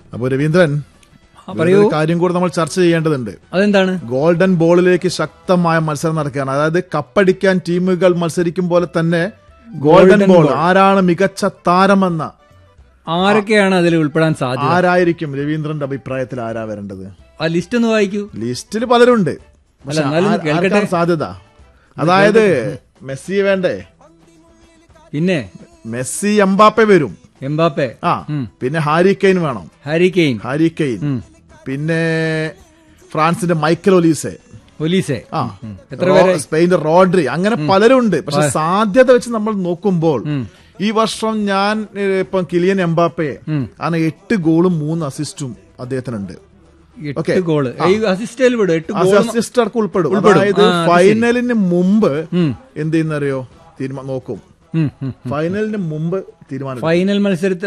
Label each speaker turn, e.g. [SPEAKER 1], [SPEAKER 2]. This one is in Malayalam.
[SPEAKER 1] അപ്പൊ രവീന്ദ്രൻ
[SPEAKER 2] പറയൂ.
[SPEAKER 1] ഒരു കാര്യം കൂടെ നമ്മൾ ചർച്ച ചെയ്യേണ്ടതുണ്ട്
[SPEAKER 2] അതെന്താണ്
[SPEAKER 1] ഗോൾഡൻ ബോളിലേക്ക് ശക്തമായ മത്സരം നടക്കുകയാണ് അതായത് കപ്പടിക്കാൻ ടീമുകൾ മത്സരിക്കും പോലെ തന്നെ ഗോൾഡൻ ബോൾ ആരാണ് മികച്ച താരമെന്ന
[SPEAKER 2] ആരൊക്കെയാണ് അതിൽ ഉൾപ്പെടാൻ സാധ്യത
[SPEAKER 1] ആരായിരിക്കും രവീന്ദ്രന്റെ അഭിപ്രായത്തിൽ ആരാ വരേണ്ടത്
[SPEAKER 2] ആ ലിസ്റ്റ് ഒന്ന് വായിക്കൂ
[SPEAKER 1] ലിസ്റ്റിൽ പലരുണ്ട് പക്ഷെ
[SPEAKER 2] എന്നാലും
[SPEAKER 1] ആ-
[SPEAKER 2] കേൾക്കട്ടെ.
[SPEAKER 1] ആർക്കാണ് സാധ്യത അതായത് മെസ്സി വേണ്ടേ
[SPEAKER 2] പിന്നെ
[SPEAKER 1] മെസ്സി എംബാപ്പെ വരും
[SPEAKER 2] എംബാപ്പെ
[SPEAKER 1] ആ പിന്നെ ഹാരി കെയ്ൻ വേണം
[SPEAKER 2] ഹാരി കെയ്ൻ
[SPEAKER 1] ഹാരി കെയ്ൻ
[SPEAKER 2] ഉം.
[SPEAKER 1] പിന്നെ ഫ്രാൻസിന്റെ മൈക്കൽ ഒലീസെ
[SPEAKER 2] ഒലീസെ
[SPEAKER 1] ആ
[SPEAKER 2] എത്ര
[SPEAKER 1] റോ-
[SPEAKER 2] പേരെ
[SPEAKER 1] സ്പെയിന്റെ റോഡ്രി അങ്ങനെ പലരും ഉണ്ട് പക്ഷെ സാധ്യത വെച്ച് നമ്മൾ നോക്കുമ്പോൾ ഈ വർഷം ഞാൻ ഏഹ്, ഇപ്പം കിലിയൻ എംബാപ്പയെ ആണ് എട്ട് ഗോളും മൂന്ന് അസിസ്റ്റും അദ്ദേഹത്തിനുണ്ട്
[SPEAKER 2] എട്ട് ഗോള് ഈ അസിസ്റ്റയിൽ വിടും എട്ട് ഗോൾ
[SPEAKER 1] അസിസ്റ്റ് അടക്കം ഉൾപ്പെടും
[SPEAKER 2] ഉൾപ്പെടും.
[SPEAKER 1] അതായത്
[SPEAKER 2] ആ, അത് ശരി.
[SPEAKER 1] ഫൈനലിന് മുമ്പ് എന്ത് ചെയ്യുന്നറിയോ തീരുമാനം നോക്കും
[SPEAKER 2] ഉം, ഉം.
[SPEAKER 1] ഫൈനലിന് മുമ്പ് തീരുമാനം
[SPEAKER 2] ഫൈനൽ മത്സരത്തിൽ